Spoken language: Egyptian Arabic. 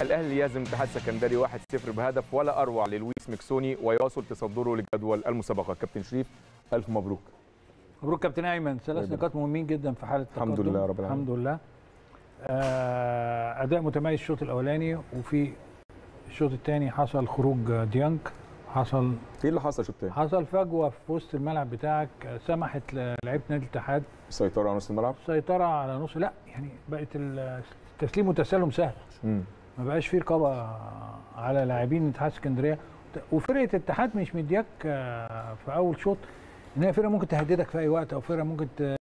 الاهلي يهزم الاتحاد السكندري 1-0 بهدف ولا اروع للويس ميكسوني ويواصل تصدره لجدول المسابقه كابتن شريف الف مبروك مبروك كابتن ايمن ثلاث طيب. نقاط مهمين جدا في حاله الحمد التقدم. لله رب العالمين. الحمد لله آه، اداء متميز الشوط الاولاني وفي الشوط الثاني حصل خروج ديانج حصل ايه اللي حصل شوط تاني؟ حصل فجوه في وسط الملعب بتاعك آه، سمحت لعيبه نادي الاتحاد سيطره على نص الملعب السيطره على نص لا يعني بقت التسليم والتسلم سهل امم ما بقاش فيه رقابه على لاعبين اتحاد اسكندريه وفرقه الاتحاد مش مدياك آه، في اول شوط ان هي فرقه ممكن تهددك في اي وقت او فرقه ممكن ت-